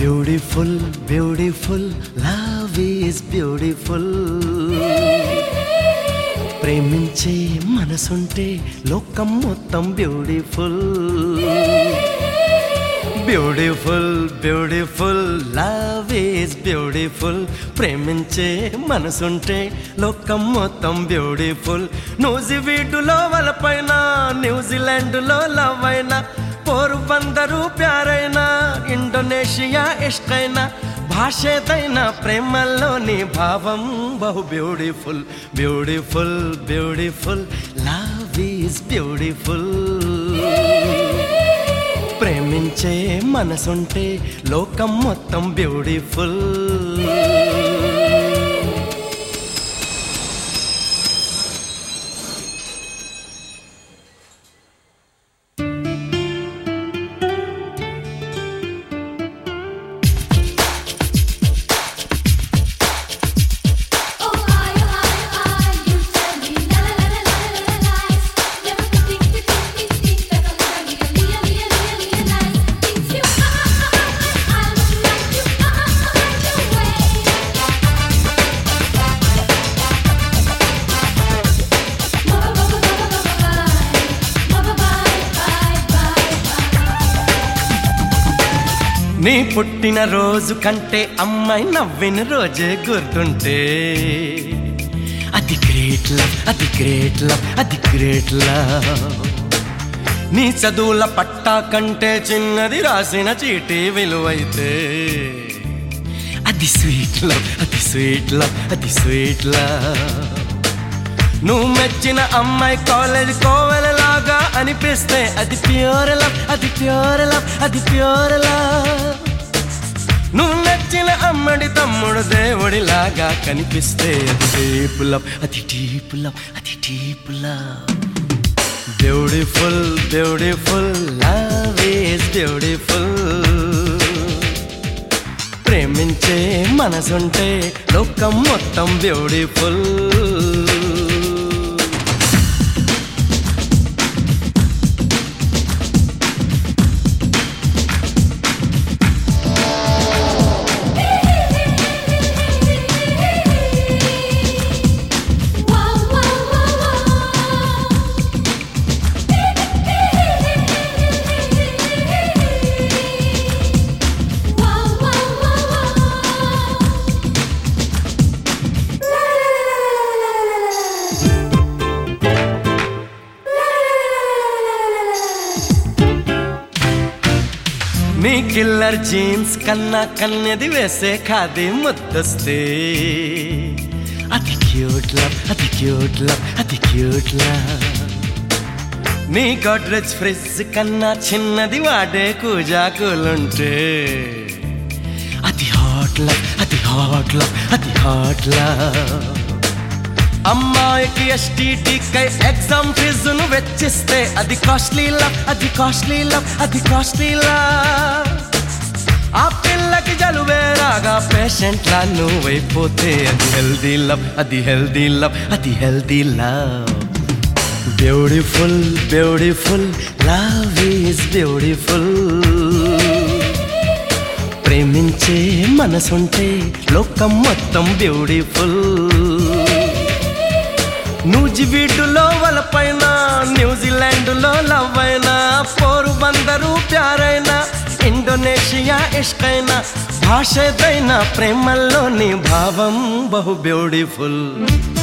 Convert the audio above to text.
beautiful beautiful love is beautiful ప్రేమించే మనసుంటే లోకం మొత్తం beautiful beautiful beautiful love is beautiful ప్రేమించే మనసుంటే లోకం మొత్తం బ్యూటిఫుల్ న్యూజివీడులో వలపైన న్యూజిలాండ్లో లవ్ అయినా పోరుబందరు ప్యారైనా ఇండోనేషియా ఇష్టైనా భాషేదైనా ప్రేమలోని భావం బహు beautiful beautiful beautiful love is beautiful ప్రేమించే మనసుంటే లోకం మొత్తం beautiful Oh I I I you tell me la la la la la la lies never to think to think think think that I'm gonna be a lia lia lia lies things you ah ah ah I look like you ah ah ah like your way Bye bye bye bye bye bye bye నీ పుట్టిన రోజు కంటే అమ్మాయి నవ్విన రోజే గుర్తుంటే అది great love అది గ్రేట్ లవ్ అది గ్రేట్ లవ్ నీ చదువుల పట్టా కంటే చిన్నది రాసిన చీటీ విలువైతే అది స్వీట్ లవ్ అది స్వీట్ లవ్ అది స్వీట్ లవ్ నువ్వు మెచ్చిన అమ్మాయి కాలేజ్ కోవెలలాగా అనిపిస్తే అది ప్యూర్ లవ్ అది ప్యూర్ లవ్ అది ప్యూర్ లవ్ నువ్వు నచ్చిన అమ్మడి తమ్ముడు దేవుడిలాగా కనిపిస్తే అది డీప్ లవ్ అది డీప్ లవ్ అది deep love beautiful beautiful love is beautiful ప్రేమించే మనసుంటే లోకం మొత్తం beautiful Wow wow wow wow wow wow నీ కిల్లర్ జీన్స్ కన్నా కన్నెది వేసే ఖాదీ ముద్దస్తే అది క్యూట్ లవ్ అది క్యూట్ లవ్ అది క్యూట్ లవ్ నీ గోడ్రెజ్ ఫ్రిడ్జ్ కన్నా చిన్నది వాడే కూజాకులుంటే అది హాట్ లవ్ అది హాట్ లవ్ అది హాట్ లవ్ అమ్మాయికి ఎస్టీటీకై ఎగ్జామ్ ఫీజును వెచ్చిస్తే అది కాస్ట్లీ లవ్ అది కాస్ట్లీ లవ్ అది కాస్ట్లీ లవ్ ఆ పిల్లకి జలుబే రాగా పేషెంట్ లా నువ్వైపోతే అది హెల్దీ లవ్ అది హెల్దీ లవ్ అది healthy love beautiful beautiful love is beautiful ప్రేమించే మనసుంటే లోకం మొత్తం బ్యూటిఫుల్ నూజివీడులో వలపైన న్యూజిలాండ్లో లవ్ అయినా పోరుబందరు ప్యారైనా ఇండోనేషియా ఇష్టైనా భాషదైనా ప్రేమల్లోని భావం బహు బ్యూటిఫుల్